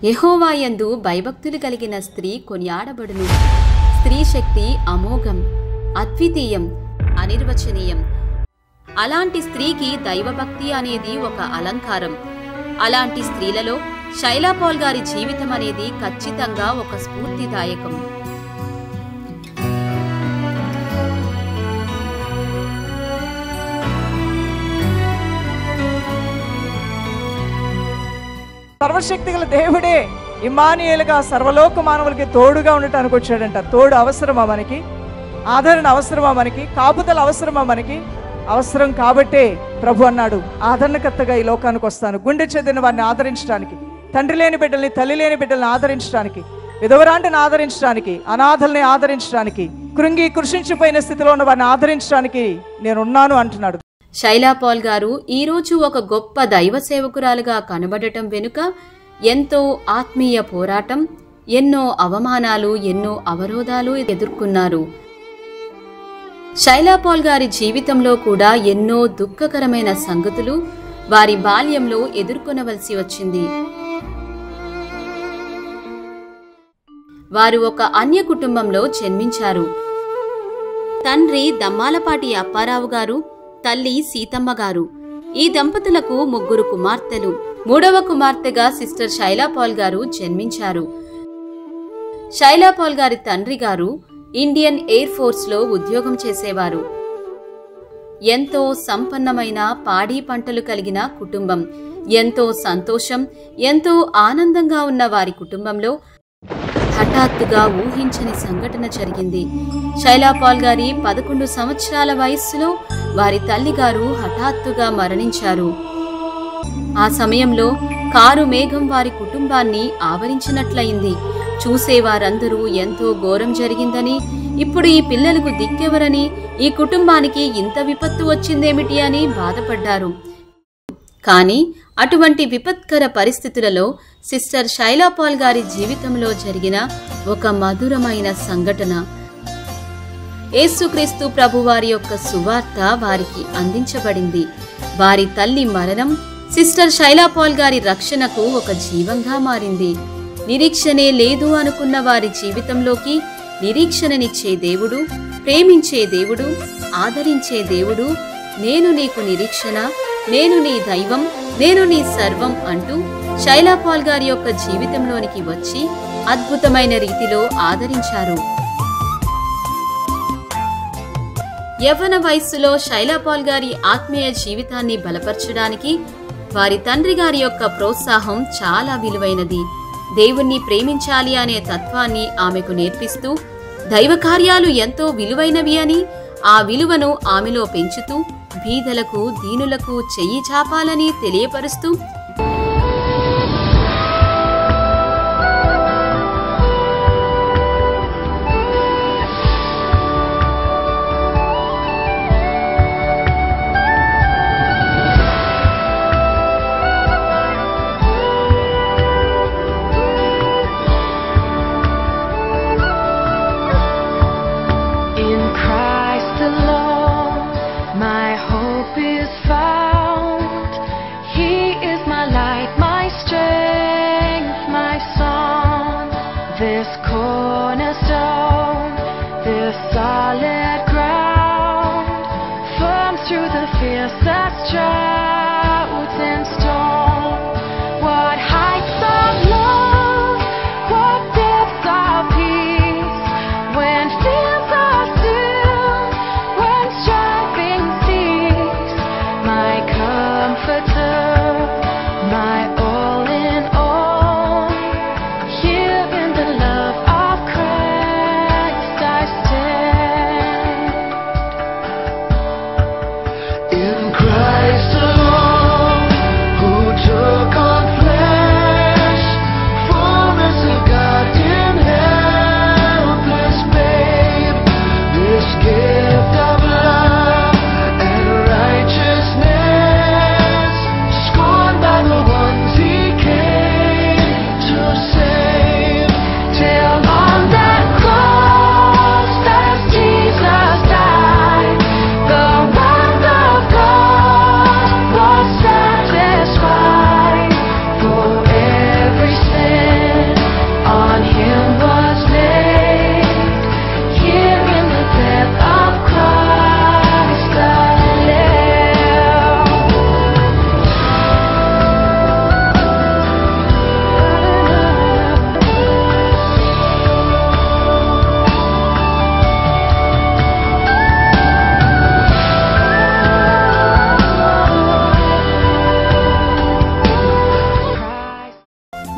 యెహోవాయందు భయభక్తులు కలిగిన స్త్రీ కొనియాడబడును స్త్రీ శక్తి అమోఘం అద్వితీయం అనిర్వచనీయం అలాంటి స్త్రీకి దైవభక్తి అనేది ఒక అలంకారం అలాంటి స్త్రీలలో శైలాపాల్ గారి జీవితం అనేది ఖచ్చితంగా ఒక స్ఫూర్తిదాయకం సర్వశక్తి గల దేవుడే ఇమానియేలుగా సర్వలోక మానవులకి తోడుగా ఉండటానికి వచ్చాడంట తోడు అవసరమా మనకి ఆదరణ అవసరమా మనకి కాపుదల అవసరమా మనకి అవసరం కాబట్టే ప్రభు అన్నాడు ఆదరణకర్తగా ఈ లోకానికి వస్తాను గుండె చెందిన వారిని ఆదరించడానికి తండ్రి లేని బిడ్డల్ని తల్లి లేని బిడ్డల్ని ఆదరించడానికి విధవరాంటిని ఆదరించడానికి అనాథల్ని ఆదరించడానికి కృంగి కృషించిపోయిన స్థితిలో ఉన్న వారిని ఆదరించడానికి నేనున్నాను అంటున్నాడు శైలాపాల్ గారు ఈరోజు ఒక గొప్ప దైవ సేవకురాలుగా కనబడటం వెనుక ఎంతో ఆత్మీయ పోరాటం ఎన్నో అవమానాలు ఎన్నో అవరోధాలు ఎదుర్కొన్నారు శైలాపాల్ గారి జీవితంలో కూడా ఎన్నో దుఃఖకరమైన సంగతులు వారి బాల్యంలో ఎదుర్కొనవలసి వచ్చింది వారు ఒక అన్య కుటుంబంలో జన్మించారు తండ్రి దమ్మాలపాటి అప్పారావు గారు తల్లి సీతమ్మ గారు ఈ దంపతులకు ముగ్గురు కుమార్తెలు మూడవ కుమార్తెగా సిస్టర్ శైలాపాల్ గారు జన్మించారు శైలాపాల్ గారి తండ్రి గారు ఇండియన్ ఎయిర్ ఫోర్స్లో ఉద్యోగం చేసేవారు ఎంతో సంపన్నమైన పాడి పంటలు కలిగిన కుటుంబం ఎంతో సంతోషం ఎంతో ఆనందంగా ఉన్న వారి కుటుంబంలో హఠాత్తుగా ఊహించని సంఘటన జరిగింది శైలాపాల్ గారి పదకొండు సంవత్సరాల వయస్సులో వారి తల్లిగారు హఠాత్తుగా మరణించారు ఆ సమయంలో కారు మేఘం వారి కుటుంబాన్ని ఆవరించినట్లయింది చూసేవారందరూ ఎంతో ఘోరం జరిగిందని ఇప్పుడు ఈ పిల్లలకు దిక్కెవరని ఈ కుటుంబానికి ఇంత విపత్తు వచ్చిందేమిటి అని బాధపడ్డారు కానీ అటువంటి విపత్కర పరిస్థితులలో సిస్టర్ శైలాపాల్ గారి జీవితంలో జరిగిన ఒక మధురమైన సంఘటన యేసుక్రీస్తు ప్రభువారి యొక్క సువార్త వారికి అందించబడింది వారి తల్లి మరణం సిస్టర్ శైలాపాల్ గారి రక్షణకు ఒక జీవంగా మారింది నిరీక్షణే లేదు అనుకున్న వారి జీవితంలోకి నిరీక్షణనిచ్చే దేవుడు ప్రేమించే దేవుడు ఆదరించే దేవుడు నేను నీకు నిరీక్షణ నేను నీ దైవం నేను నీ సర్వం అంటూ శైలాపాల్ గారి యొక్క జీవితంలోనికి వచ్చి అద్భుతమైన రీతిలో ఆదరించారు యవ్వన వయస్సులో శైలాపాల్ గారి ఆత్మీయ జీవితాన్ని బలపరచడానికి వారి తండ్రి గారి యొక్క ప్రోత్సాహం చాలా విలువైనది దేవుణ్ణి ప్రేమించాలి అనే తత్వాన్ని ఆమెకు నేర్పిస్తూ దైవ కార్యాలు ఎంతో విలువైనవి అని ఆ విలువను ఆమెలో పెంచుతూ బీదలకు దీనులకు చెయ్యి చాపాలని తెలియపరుస్తూ In Christ alone, my hope is found. He is my light, my strength, my song. This cornerstone, this solid ground, firm through the fiercest drought and storm. What heights of love, what depths of peace, when fears are still, when striving cease, my comforter, my all in all. Here in the love of Christ I stand.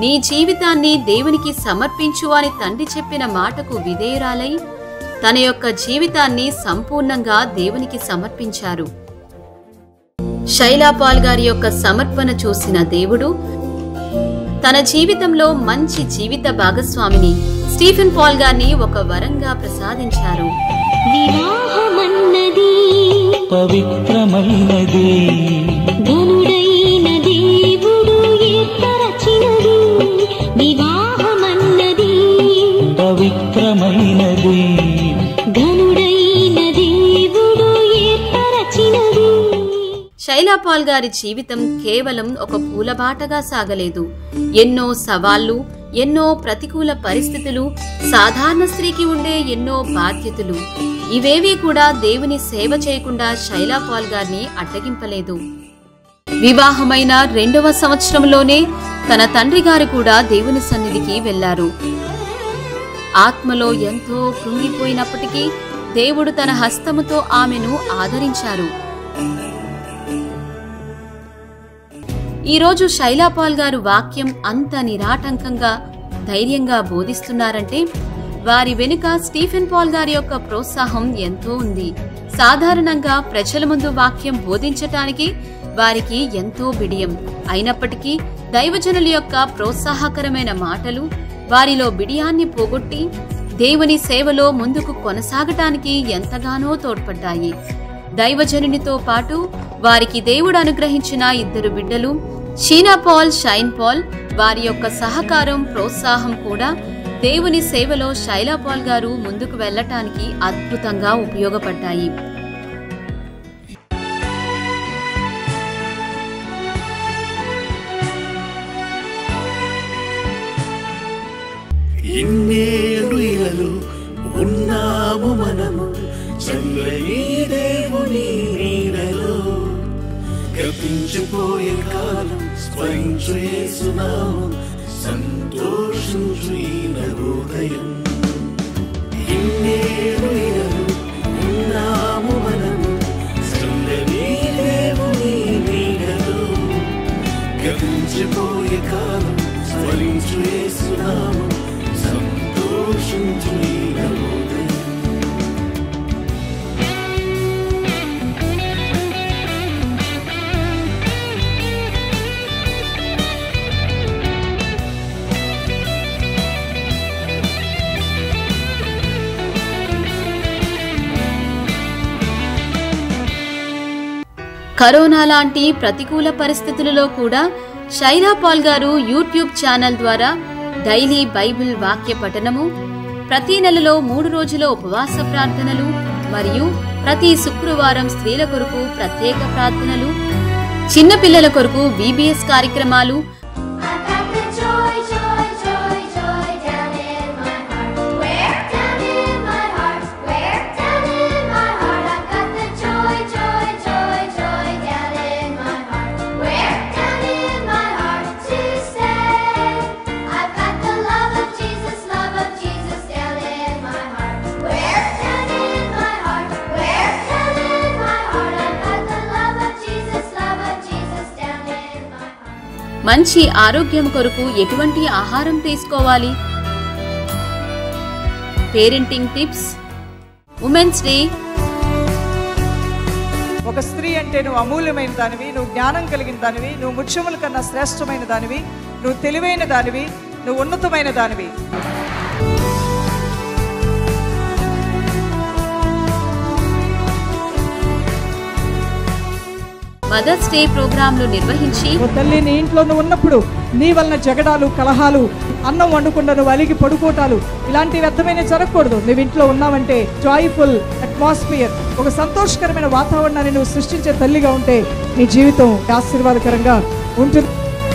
నీ జీవితాన్ని దేవునికి సమర్పించు అని తండ్రి చెప్పిన మాటకు విధేయురాలై తన యొక్క జీవితాన్ని సంపూర్ణంగా దేవునికి సమర్పించారు శైలాపాల్ గారి యొక్క సమర్పణ చూసిన దేవుడు తన జీవితంలో మంచి జీవిత భాగస్వామిని స్టీఫెన్ పాల్ గారిని ఒక వరంగా ప్రసాదించారు వివాహమన్నది పవిత్రమైనది ధనుడైన దేవుడు ఏర్పరచినది వివాహమన్నది పవిత్రమైనది ధనుడైన దేవుడు ఏర్పరచినది శైలాపాల్ గారి జీవితం కేవలం ఒక పూలబాటగా సాగలేదు ఎన్నో సవాళ్లు ఎన్నో ప్రతికూల పరిస్థితులు సాధారణ స్త్రీకి ఉండే ఎన్నో బాధ్యతలు ఇవేవీ కూడా దేవుని సేవ చేయకుండా శైలాపాల్ గారిని అడ్డగింపలేదు వివాహమైన రెండవ సంవత్సరంలోనే తన తండ్రి గారు కూడా దేవుని సన్నిధికి వెళ్లారు ఆత్మలో ఎంతో కృంగిపోయినప్పటికీ దేవుడు తన హస్తముతో ఆమెను ఆదరించారు ఈరోజు శైలాపాల్ గారు వాక్యం అంత నిరాటంకంగా ధైర్యంగా బోధిస్తున్నారంటే వారి వెనుక స్టీఫెన్ పాల్ గారి యొక్క ప్రోత్సాహం ఎంతో ఉంది సాధారణంగా ప్రజల ముందు వాక్యం బోధించటానికి వారికి ఎంతో బిడియం అయినప్పటికీ దైవజనుల యొక్క ప్రోత్సాహకరమైన మాటలు వారిలో బిడియాన్ని పోగొట్టి దేవుని సేవలో ముందుకు కొనసాగటానికి ఎంతగానో తోడ్పడ్డాయి దైవజనునితో పాటు వారికి దేవుడు అనుగ్రహించిన ఇద్దరు బిడ్డలు షీనా పాల్ షైన్ పాల్ వారి యొక్క సహకారం ప్రోత్సాహం కూడా దేవుని సేవలో శైలా పాల్ గారు ముందుకు వెళ్ళటానికి అద్భుతంగా ఉపయోగపడ్డాయి ఇన్నేళ్ళు ఇలలో ఉన్నాము మనము చల్లని దేవుని నీడలో గతించిపోయే కాలం స్మరించు యేసునామం సంతోషించు ఈ నవోదయం ఇన్నేళ్ళు ఇలలో ఉన్నాము మనము చల్లని దేవుని నీడలో గతించిపోయే కాలం స్మరించు యేసునామం సంతోషించు ఈ నవోదయం కరోనా లాంటి ప్రతికూల పరిస్థితులలో కూడా శైలా పాల్ గారు యూట్యూబ్ ఛానల్ ద్వారా డైలీ బైబిల్ వాక్య పఠనము ప్రతి నెలలో మూడు రోజుల ఉపవాస ప్రార్థనలు మరియు ప్రతి శుక్రవారం స్త్రీల కొరకు ప్రత్యేక ప్రార్థనలు చిన్నపిల్లల కొరకు బీబీఎస్ కార్యక్రమాలు I've got the joy, joy, joy, joy down in my heart. Where? Down in my heart. Where? Down in my heart. I've got the joy, joy, joy, joy down in my heart. Where? Down in my heart to stay. I've got the love of Jesus, love of Jesus down in my heart. Where? Down in my heart. Where? Down in my heart. I've got the love of Jesus, love of Jesus down in my heart. మంచి ఆరోగ్యం కొరకు ఎటువంటి ఆహారం తీసుకోవాలి parenting tips women's day ఒక స్త్రీ అంటే నువ్వు అమూల్యమైన దానివి నువ్వు జ్ఞానం కలిగిన దానివి నువ్వు ముత్యముల కన్నా శ్రేష్టమైన దానివి నువ్వు తెలివైన దానివి నువ్వు ఉన్నతమైన దానివి మదర్స్ డే ప్రోగ్రాంలు నిర్వహించి ఓ తల్లి నీ ఇంట్లో నువ్వు ఉన్నప్పుడు నీ వలన జగడాలు కలహాలు అన్నం వండకుండా నువ్వు అలిగి పడుకోటాలు ఇలాంటి వ్యర్థమైన జరగకూడదు నువ్వు ఇంట్లో ఉన్నావంటే జాయ్ఫుల్ అట్మాస్ఫియర్ ఒక సంతోషకరమైన వాతావరణాన్ని నువ్వు సృష్టించే తల్లిగా ఉంటే నీ జీవితం ఆశీర్వాదకరంగా ఉంటుంది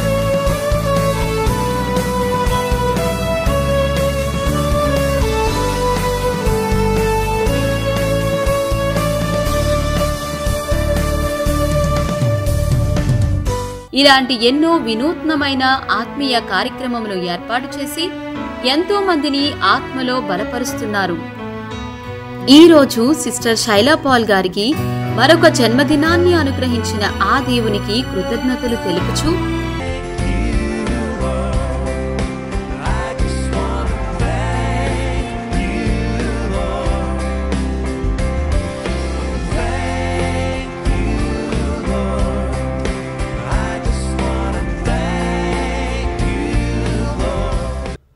ఇలాంటి ఎన్నో వినూత్నమైన ఆత్మీయ కార్యక్రమములు ఏర్పాటు చేసి ఎంతో మందిని ఆత్మలో బలపరుస్తున్నారు ఈ రోజు సిస్టర్ శైలా పాల్ గారికి మరొక జన్మదినాన్ని అనుగ్రహించిన ఆ దేవునికి కృతజ్ఞతలు తెలుపుచూ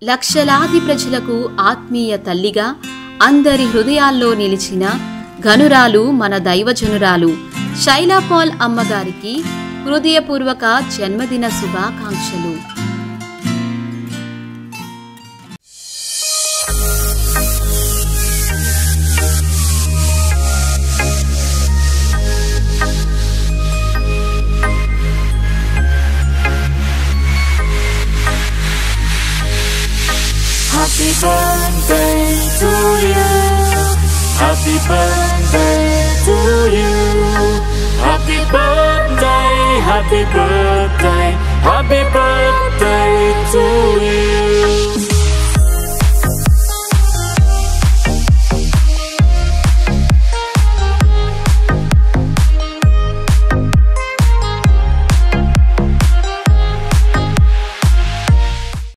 లక్షలాది ప్రజలకు ఆత్మీయ తల్లిగా అందరి హృదయాల్లో నిలిచిన ఘనురాలు మన దైవజనురాలు శైలాపాల్ అమ్మగారికి హృదయపూర్వక జన్మదిన శుభాకాంక్షలు Happy birthday to you. Happy birthday to you. Happy birthday, happy birthday, happy birthday to